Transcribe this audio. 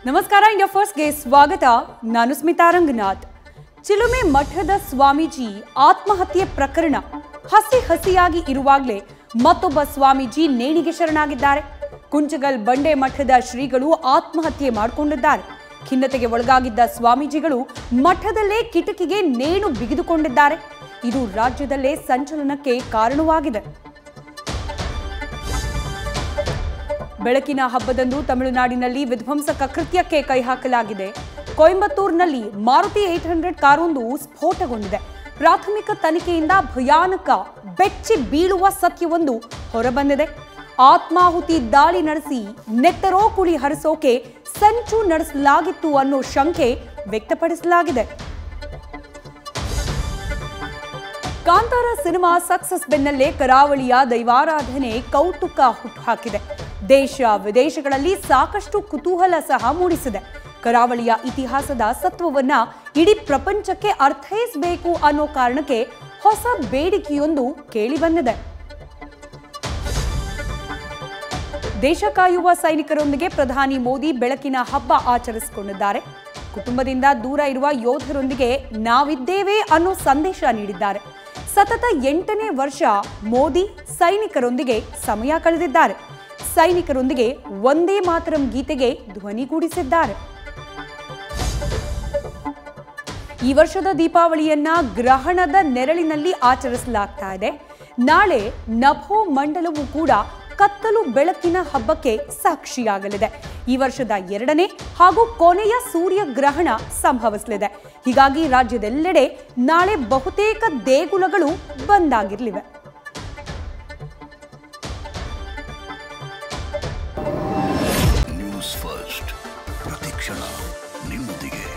ನಮಸ್ಕಾರ ಇಂಡಿಯಾ ಫಸ್ಟ್ಗೆ ಸ್ವಾಗತ ನಾನು ಸ್ಮಿತಾ ರಂಗನಾಥ್ ಚಿಲುಮೆ ಮಠದ ಸ್ವಾಮೀಜಿ ಆತ್ಮಹತ್ಯೆ ಪ್ರಕರಣ ಹಸಿ ಹಸಿಯಾಗಿ ಇರುವಾಗಲೇ ಮತ್ತೊಬ್ಬ ಸ್ವಾಮೀಜಿ ನೇಣಿಗೆ ಶರಣಾಗಿದ್ದಾರೆ ಕುಂಚಗಲ್ ಬಂಡೆ ಮಠದ ಶ್ರೀಗಳು ಆತ್ಮಹತ್ಯೆ ಮಾಡಿಕೊಂಡಿದ್ದಾರೆ ಖಿನ್ನತೆಗೆ ಒಳಗಾಗಿದ್ದ ಸ್ವಾಮೀಜಿಗಳು ಮಠದಲ್ಲೇ ಕಿಟಕಿಗೆ ನೇಣು ಬಿಗಿದುಕೊಂಡಿದ್ದಾರೆ ಇದು ರಾಜ್ಯದಲ್ಲೇ ಸಂಚಲನಕ್ಕೆ ಕಾರಣವಾಗಿದೆ ಬೆಳಕಿನ ಹಬ್ಬದಂದು ತಮಿಳುನಾಡಿನಲ್ಲಿ ವಿಧ್ವಂಸಕ ಕೃತ್ಯಕ್ಕೆ ಕೈ ಹಾಕಲಾಗಿದೆ ಕೊಯಂಬತ್ತೂರಿನಲ್ಲಿ ಮಾರುತಿ ಏಟ್ ಹಂಡ್ರೆಡ್ ಕಾರೊಂದು ಸ್ಫೋಟಗೊಂಡಿದೆ ಪ್ರಾಥಮಿಕ ತನಿಖೆಯಿಂದ ಭಯಾನಕ ಬೆಚ್ಚಿ ಬೀಳುವ ಸತ್ಯವೊಂದು ಹೊರಬಂದಿದೆ ಆತ್ಮಾಹುತಿ ದಾಳಿ ನಡೆಸಿ ನೆತ್ತರೋ ಕುಳಿ ಹರಿಸೋಕೆ ಸಂಚು ನಡೆಸಲಾಗಿತ್ತು ಅನ್ನೋ ಶಂಕೆ ವ್ಯಕ್ತಪಡಿಸಲಾಗಿದೆ ಕಾಂತಾರ ಸಿನಿಮಾ ಸಕ್ಸಸ್ ಬೆನ್ನಲ್ಲೇ ಕರಾವಳಿಯ ದೈವಾರಾಧನೆ ಕೌತುಕ ಹುಟ್ಟುಹಾಕಿದೆ ದೇಶ ವಿದೇಶಗಳಲ್ಲಿ ಸಾಕಷ್ಟು ಕುತೂಹಲ ಸಹ ಮೂಡಿಸಿದೆ ಕರಾವಳಿಯ ಇತಿಹಾಸದ ಸತ್ವವನ್ನ ಇಡೀ ಪ್ರಪಂಚಕ್ಕೆ ಅರ್ಥೈಸಬೇಕು ಅನ್ನೋ ಕಾರಣಕ್ಕೆ ಹೊಸ ಬೇಡಿಕೆಯೊಂದು ಕೇಳಿಬಂದಿದೆ ದೇಶ ಕಾಯುವ ಸೈನಿಕರೊಂದಿಗೆ ಪ್ರಧಾನಿ ಮೋದಿ ಬೆಳಕಿನ ಹಬ್ಬ ಆಚರಿಸಿಕೊಂಡಿದ್ದಾರೆ ಕುಟುಂಬದಿಂದ ದೂರ ಇರುವ ಯೋಧರೊಂದಿಗೆ ನಾವಿದ್ದೇವೆ ಅನ್ನೋ ಸಂದೇಶ ನೀಡಿದ್ದಾರೆ ಸತತ ಎಂಟನೇ ವರ್ಷ ಮೋದಿ ಸೈನಿಕರೊಂದಿಗೆ ಸಮಯ ಕಳೆದಿದ್ದಾರೆ ಸೈನಿಕರೊಂದಿಗೆ ಒಂದೇ ಮಾತರಂ ಗೀತೆಗೆ ಧ್ವನಿಗೂಡಿಸಿದ್ದಾರೆ ಈ ವರ್ಷದ ದೀಪಾವಳಿಯನ್ನ ಗ್ರಹಣದ ನೆರಳಿನಲ್ಲಿ ಆಚರಿಸಲಾಗ್ತಾ ಇದೆ ನಾಳೆ ನಭೋ ಮಂಡಲವು ಕೂಡ ಕತ್ತಲು ಬೆಳಕಿನ ಹಬ್ಬಕ್ಕೆ ಸಾಕ್ಷಿಯಾಗಲಿದೆ ಈ ವರ್ಷದ ಎರಡನೇ ಹಾಗೂ ಕೊನೆಯ ಸೂರ್ಯ ಗ್ರಹಣ ಸಂಭವಿಸಲಿದೆ ಹೀಗಾಗಿ ರಾಜ್ಯದೆಲ್ಲೆಡೆ ನಾಳೆ ಬಹುತೇಕ ದೇಗುಲಗಳು ಬಂದಾಗಿರಲಿವೆ ನ್ಯೂಸ್ ಫಸ್ಟ್ ಪ್ರತಿಕ್ಷಣ ನಿಮ್ಮೊಂದಿಗೆ